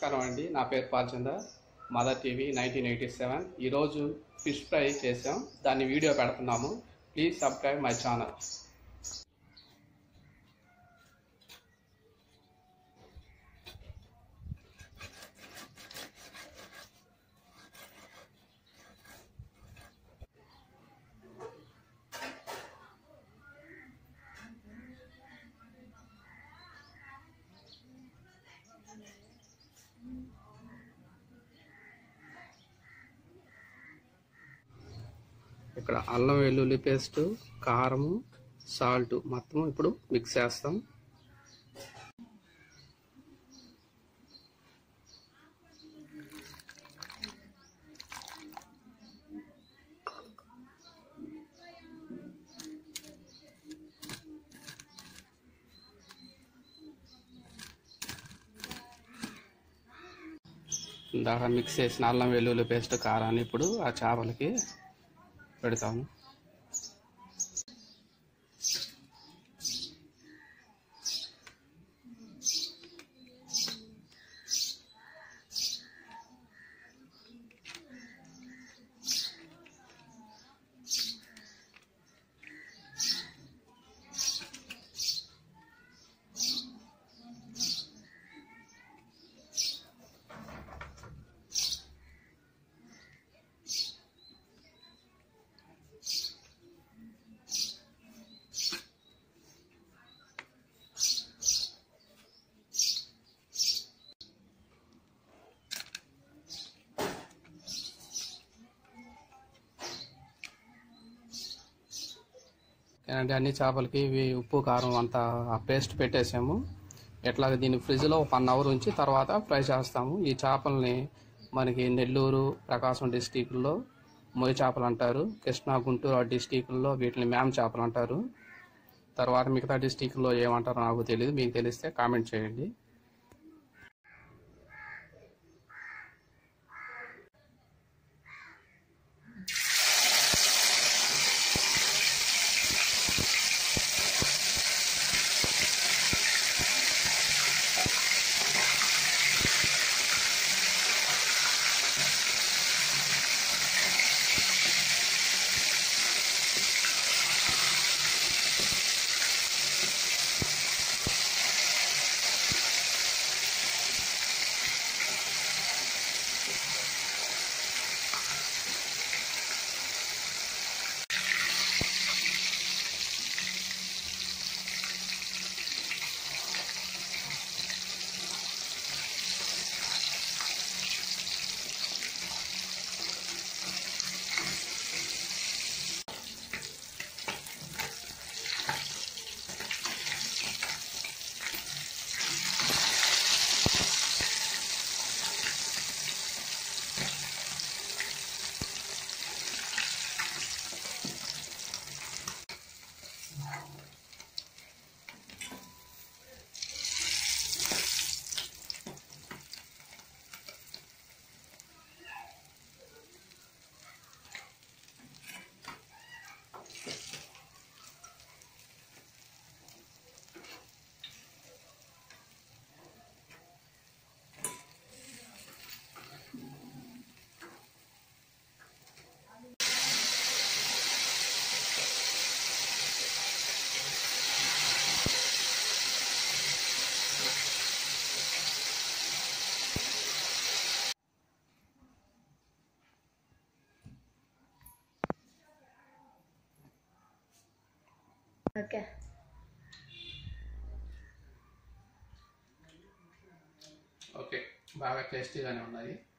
నమస్కారం అండి నా పేరు Palchanda mother TV nineteen eighty seven ఈరోజు ఫిష్ ఫ్రై చేసాం దాన్ని వీడియో పెడుతున్నాము ప్లీజ్ సబ్స్క్రైబ్ మై ఛానల్ ఇక్కడ అల్లం వెల్లుల్లి పేస్ట్ కారము సాల్ట్ మొత్తం ఇప్పుడు మిక్స్ చేస్తాం ఇందాక మిక్స్ చేసిన అల్లం వెల్లుల్లి పేస్ట్ కారాన్ని ఇప్పుడు ఆ చేపలకి పెడతాము అంటే అన్ని చేపలకి ఇవి ఉప్పు కారం అంతా ఆ పేస్ట్ పెట్టేసాము ఎట్లాగ దీన్ని ఫ్రిడ్జ్లో వన్ అవర్ ఉంచి తర్వాత ఫ్రై చేస్తాము ఈ చేపల్ని మనకి నెల్లూరు ప్రకాశం డిస్టిక్లో మొయ్యి చేపలు అంటారు కృష్ణా గుంటూరు ఆ డిస్టిక్లో వీటిని మ్యామ్ చేపలు అంటారు తర్వాత మిగతా డిస్టిక్లో ఏమంటారో నాకు తెలియదు మీకు తెలిస్తే కామెంట్ చేయండి ఓకే ఓకే బాగా టేస్టీగానే ఉన్నాయి